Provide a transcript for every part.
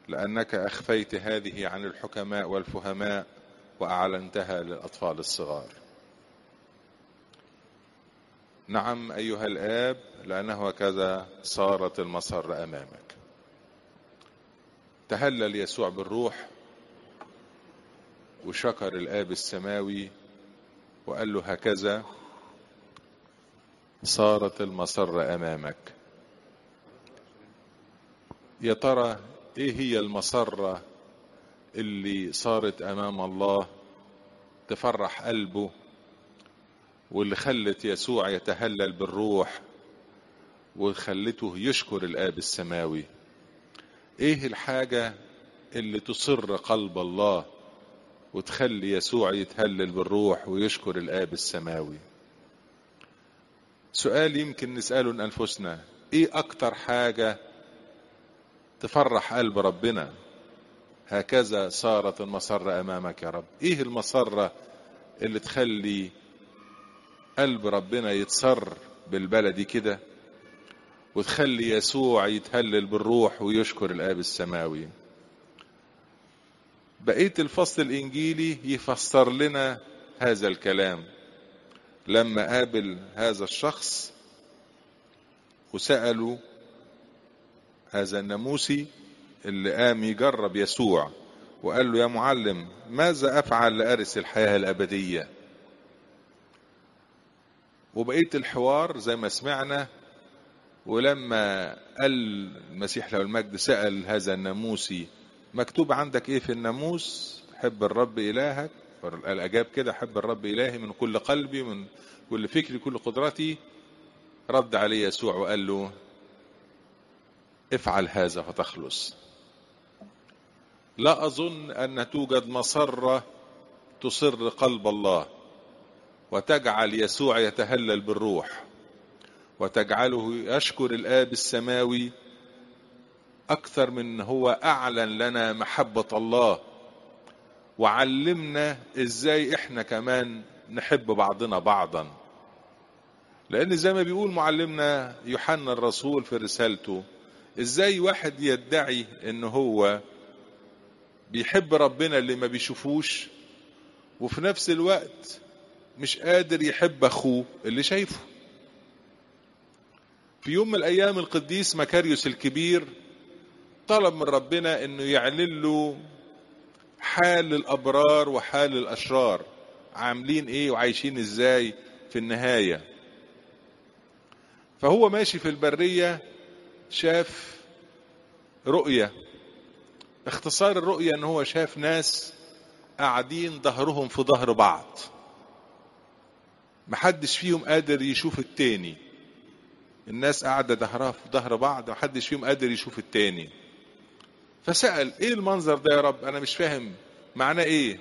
لأنك أخفيت هذه عن الحكماء والفهماء وأعلنتها للأطفال الصغار نعم أيها الآب لأنه هكذا صارت المسر أمامك تهلل يسوع بالروح وشكر الآب السماوي وقال له هكذا صارت المسر أمامك يا ترى ايه هي المسرة اللي صارت امام الله تفرح قلبه واللي خلت يسوع يتهلل بالروح وخلته يشكر الاب السماوي ايه الحاجة اللي تصر قلب الله وتخلي يسوع يتهلل بالروح ويشكر الاب السماوي سؤال يمكن نسأله لأنفسنا ايه اكتر حاجة تفرح قلب ربنا هكذا صارت المسرة أمامك يا رب إيه المسرة اللي تخلي قلب ربنا يتسر بالبلدي كده وتخلي يسوع يتهلل بالروح ويشكر الآب السماوي بقية الفصل الإنجيلي يفسر لنا هذا الكلام لما قابل هذا الشخص وسأله هذا الناموسي اللي قام يجرب يسوع وقال له يا معلم ماذا افعل لارث الحياه الابديه وبقيه الحوار زي ما سمعنا ولما قال المسيح له المجد سال هذا الناموسي مكتوب عندك ايه في الناموس حب الرب الهك الاجاب كده حب الرب الهي من كل قلبي من كل فكري كل قدرتي رد عليه يسوع وقال له افعل هذا فتخلص لا اظن ان توجد مسره تصر قلب الله وتجعل يسوع يتهلل بالروح وتجعله يشكر الاب السماوي اكثر من هو اعلن لنا محبه الله وعلمنا ازاي احنا كمان نحب بعضنا بعضا لان زي ما بيقول معلمنا يوحنا الرسول في رسالته ازاي واحد يدعي ان هو بيحب ربنا اللي ما بيشوفوش وفي نفس الوقت مش قادر يحب اخوه اللي شايفه في يوم من الايام القديس مكاريوس الكبير طلب من ربنا انه يعلن له حال الابرار وحال الاشرار عاملين ايه وعايشين ازاي في النهايه فهو ماشي في البريه شاف رؤية اختصار الرؤية ان هو شاف ناس قاعدين ظهرهم في ظهر بعض محدش فيهم قادر يشوف التاني الناس قاعدة ظهرها في ظهر بعض محدش فيهم قادر يشوف التاني فسأل ايه المنظر ده يا رب انا مش فاهم معناه ايه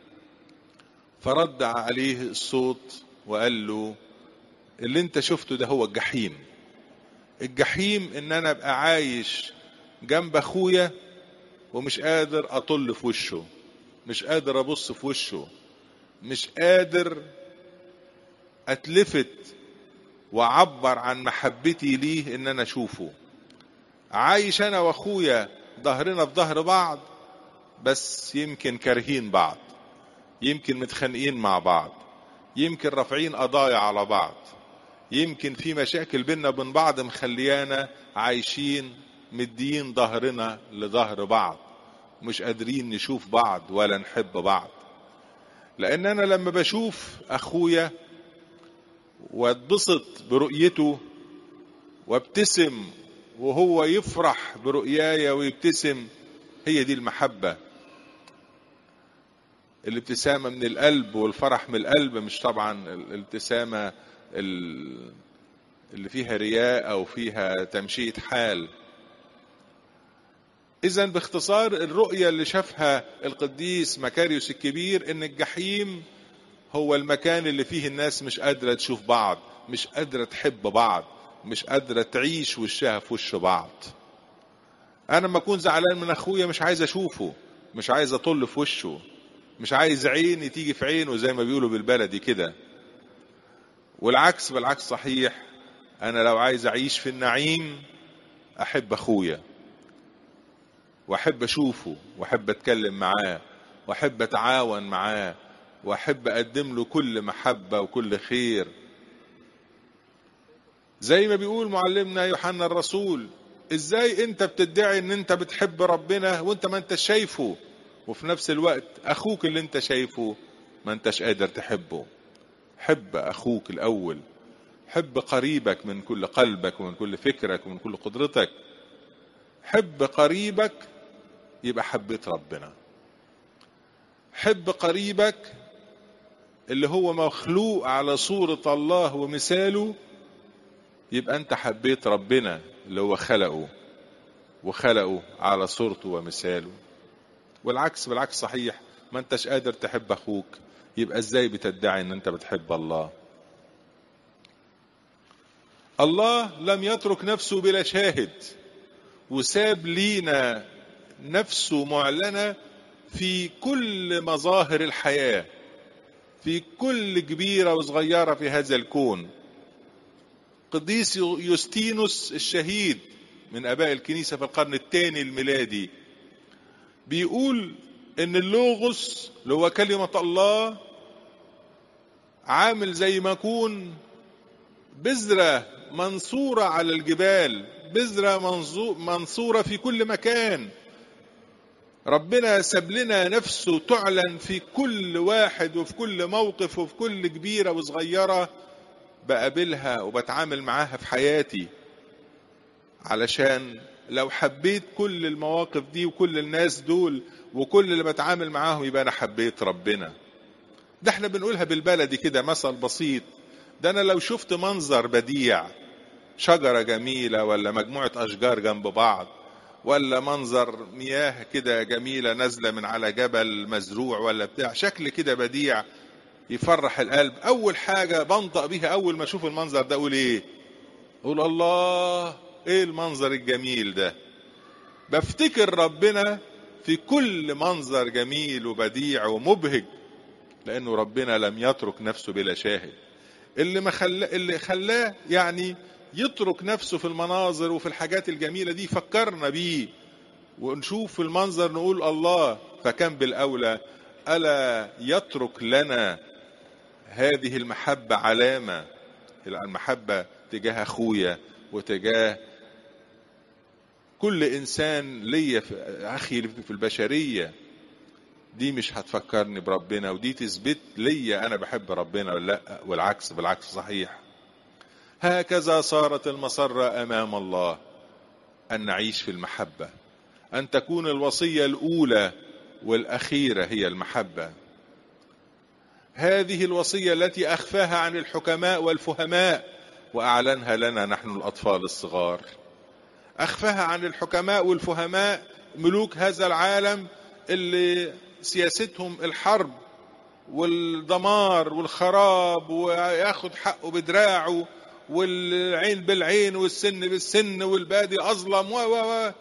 فرد عليه الصوت وقال له اللي انت شفته ده هو الجحيم الجحيم ان انا ابقى عايش جنب اخويا ومش قادر اطل في وشه مش قادر ابص في وشه مش قادر اتلفت واعبر عن محبتي ليه ان انا اشوفه عايش انا واخويا ظهرنا في ظهر بعض بس يمكن كارهين بعض يمكن متخانقين مع بعض يمكن رافعين قضايا على بعض يمكن في مشاكل بينا وبين بعض مخليانا عايشين مدين ظهرنا لظهر بعض مش قادرين نشوف بعض ولا نحب بعض لان انا لما بشوف اخويا واتبسط برؤيته وابتسم وهو يفرح برؤياي ويبتسم هي دي المحبة الابتسامة من القلب والفرح من القلب مش طبعا الابتسامة اللي فيها رياء او فيها تمشية حال اذا باختصار الرؤية اللي شافها القديس مكاريوس الكبير ان الجحيم هو المكان اللي فيه الناس مش قادرة تشوف بعض مش قادرة تحب بعض مش قادرة تعيش وشها في وش بعض انا لما اكون زعلان من اخويا مش عايز اشوفه مش عايز اطل في وشه مش عايز عيني تيجي في عينه زي ما بيقولوا بالبلدي كده والعكس بالعكس صحيح انا لو عايز اعيش في النعيم احب اخويا واحب اشوفه واحب اتكلم معاه واحب اتعاون معاه واحب اقدم له كل محبه وكل خير زي ما بيقول معلمنا يوحنا الرسول ازاي انت بتدعي ان انت بتحب ربنا وانت ما انت شايفه وفي نفس الوقت اخوك اللي انت شايفه ما انتش قادر تحبه حب اخوك الاول حب قريبك من كل قلبك ومن كل فكرك ومن كل قدرتك حب قريبك يبقى حبيت ربنا حب قريبك اللي هو مخلوق على صورة الله ومثاله يبقى انت حبيت ربنا اللي هو خلقه وخلقه على صورته ومثاله والعكس بالعكس صحيح ما انتش قادر تحب اخوك يبقى ازاي بتدعي ان انت بتحب الله الله لم يترك نفسه بلا شاهد وساب لينا نفسه معلنة في كل مظاهر الحياة في كل كبيرة وصغيرة في هذا الكون قديس يوستينوس الشهيد من اباء الكنيسه في القرن الثاني الميلادي بيقول ان اللوغوس اللي هو كلمه الله عامل زي ما يكون بذره منصوره على الجبال بذره منصوره في كل مكان ربنا ساب لنا نفسه تعلن في كل واحد وفي كل موقف وفي كل كبيره وصغيره بقابلها وبتعامل معاها في حياتي علشان لو حبيت كل المواقف دي وكل الناس دول وكل اللي بتعامل معاهم يبقى انا حبيت ربنا ده احنا بنقولها بالبلدي كده مثل بسيط ده انا لو شفت منظر بديع شجرة جميلة ولا مجموعة أشجار جنب بعض ولا منظر مياه كده جميلة نازلة من على جبل مزروع ولا بتاع شكل كده بديع يفرح القلب اول حاجه بنطق بيها اول ما اشوف المنظر ده اقول ايه اقول الله ايه المنظر الجميل ده بفتكر ربنا في كل منظر جميل وبديع ومبهج لانه ربنا لم يترك نفسه بلا شاهد اللي ما خلا اللي خلاه يعني يترك نفسه في المناظر وفي الحاجات الجميله دي فكرنا بيه ونشوف في المنظر نقول الله فكان بالاولى الا يترك لنا هذه المحبة علامة المحبة تجاه أخويا وتجاه كل إنسان ليا في أخي في البشرية دي مش هتفكرني بربنا ودي تثبت ليا أنا بحب ربنا ولا لا والعكس بالعكس صحيح هكذا صارت المسرة أمام الله أن نعيش في المحبة أن تكون الوصية الأولى والأخيرة هي المحبة هذه الوصية التي أخفاها عن الحكماء والفهماء وأعلنها لنا نحن الأطفال الصغار أخفاها عن الحكماء والفهماء ملوك هذا العالم اللي سياستهم الحرب والدمار والخراب وياخد حقه بدراعه والعين بالعين والسن بالسن والبادي أظلم و و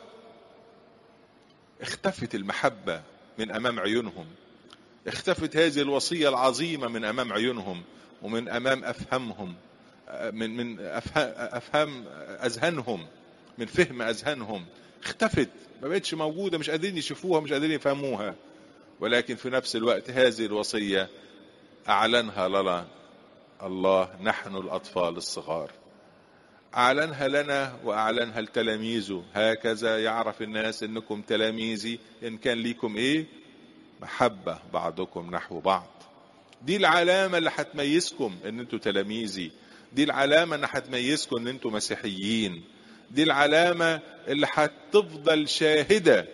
اختفت المحبة من أمام عيونهم اختفت هذه الوصية العظيمة من أمام عيونهم ومن أمام أفهمهم من من أفهام أذهانهم من فهم أذهانهم اختفت ما بقتش موجودة مش قادرين يشوفوها مش قادرين يفهموها ولكن في نفس الوقت هذه الوصية أعلنها لنا الله نحن الأطفال الصغار أعلنها لنا وأعلنها لتلاميذه هكذا يعرف الناس أنكم تلاميذي إن كان ليكم إيه محبة بعضكم نحو بعض دي العلامة اللي هتميزكم ان انتوا تلاميذي دي العلامة اللي هتميزكم ان انتوا مسيحيين دي العلامة اللي هتفضل شاهدة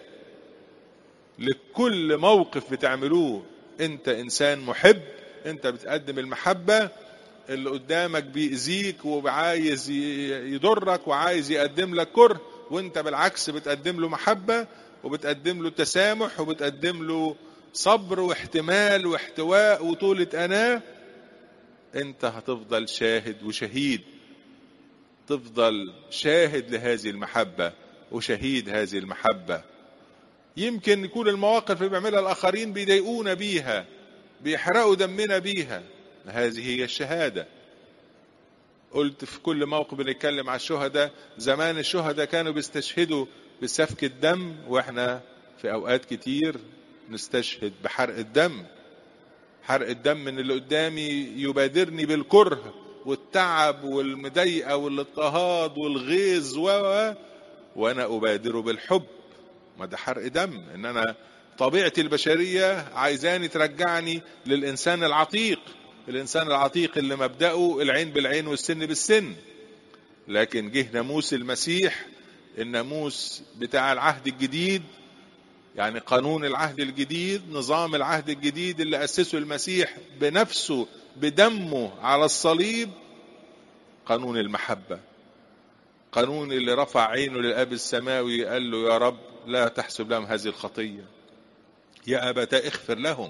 لكل موقف بتعملوه انت انسان محب انت بتقدم المحبة اللي قدامك بيأذيك وعايز يضرك وعايز يقدم لك كره وانت بالعكس بتقدم له محبة وبتقدم له تسامح وبتقدم له صبر واحتمال واحتواء وطولة أناة أنت هتفضل شاهد وشهيد تفضل شاهد لهذه المحبة وشهيد هذه المحبة يمكن يكون المواقف اللي بيعملها الآخرين بيضايقونا بيها بيحرقوا دمنا بيها هذه هي الشهادة قلت في كل موقف بنتكلم على الشهداء زمان الشهداء كانوا بيستشهدوا في سفك الدم واحنا في اوقات كتير نستشهد بحرق الدم حرق الدم من اللي قدامي يبادرني بالكره والتعب والمضايقه والاضطهاد والغيظ و وانا ابادره بالحب ما ده حرق دم ان انا طبيعتي البشريه عايزاني ترجعني للانسان العتيق الانسان العتيق اللي مبداه العين بالعين والسن بالسن لكن جه ناموس المسيح الناموس بتاع العهد الجديد يعني قانون العهد الجديد نظام العهد الجديد اللي أسسه المسيح بنفسه بدمه على الصليب قانون المحبة قانون اللي رفع عينه للأب السماوي قال له يا رب لا تحسب لهم هذه الخطية يا أبتا اغفر لهم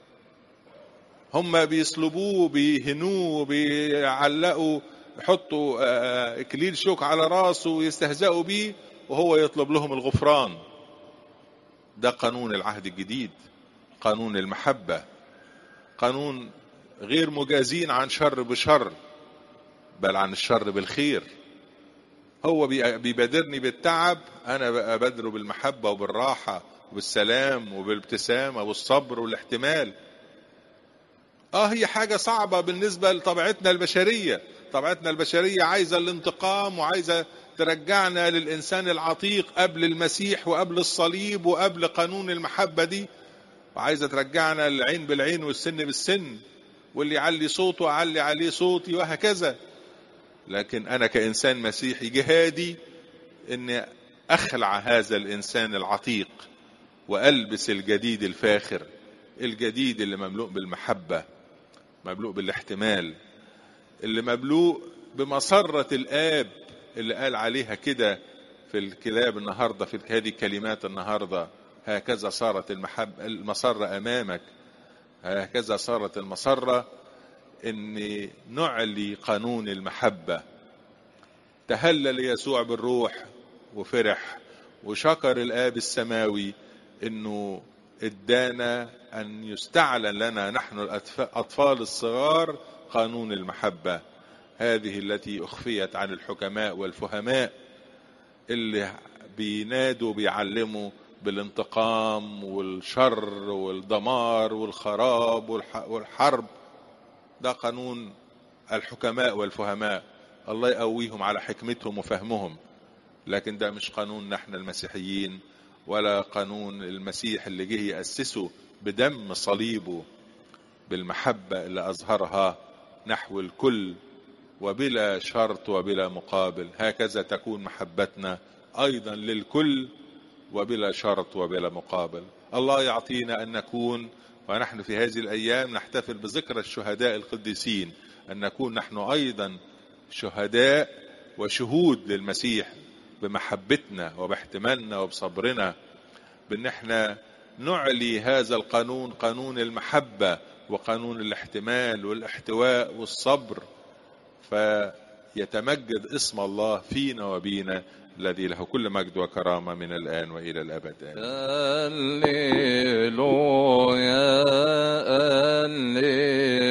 هم بيصلبوه بيهنوه بيعلقوا يحطوا اكليل شوك على راسه ويستهزئوا بيه وهو يطلب لهم الغفران ده قانون العهد الجديد قانون المحبة قانون غير مجازين عن شر بشر بل عن الشر بالخير هو بيبادرني بالتعب انا ببادره بالمحبة وبالراحة وبالسلام وبالابتسامة والصبر والاحتمال اه هي حاجة صعبة بالنسبة لطبيعتنا البشرية طبيعتنا البشرية عايزة الانتقام وعايزة ترجعنا للإنسان العتيق قبل المسيح وقبل الصليب وقبل قانون المحبة دي وعايزة ترجعنا العين بالعين والسن بالسن واللي يعلي صوته أعلي عليه صوتي وهكذا لكن أنا كإنسان مسيحي جهادي أني أخلع هذا الإنسان العتيق وألبس الجديد الفاخر الجديد اللي مملوء بالمحبة مملوء بالاحتمال اللي مملوء بمسرة الآب اللي قال عليها كده في الكتاب النهارده في هذه الكلمات النهارده هكذا صارت المحبة المسرة أمامك هكذا صارت المسرة إن نعلي قانون المحبة تهلل يسوع بالروح وفرح وشكر الآب السماوي إنه ادانا أن يستعلن لنا نحن الأطفال الصغار قانون المحبة هذه التي أخفيت عن الحكماء والفهماء اللي بينادوا بيعلموا بالانتقام والشر والدمار والخراب والحرب ده قانون الحكماء والفهماء الله يقويهم على حكمتهم وفهمهم لكن ده مش قانون نحن المسيحيين ولا قانون المسيح اللي جه يأسسه بدم صليبه بالمحبة اللي أظهرها نحو الكل وبلا شرط وبلا مقابل هكذا تكون محبتنا أيضا للكل وبلا شرط وبلا مقابل الله يعطينا أن نكون ونحن في هذه الأيام نحتفل بذكرى الشهداء القديسين أن نكون نحن أيضا شهداء وشهود للمسيح بمحبتنا وباحتمالنا وبصبرنا بأن احنا نعلي هذا القانون قانون المحبة وقانون الاحتمال والاحتواء والصبر فيتمجد اسم الله فينا وبينا الذي له كل مجد وكرامة من الآن وإلى الأبد هللويا هللويا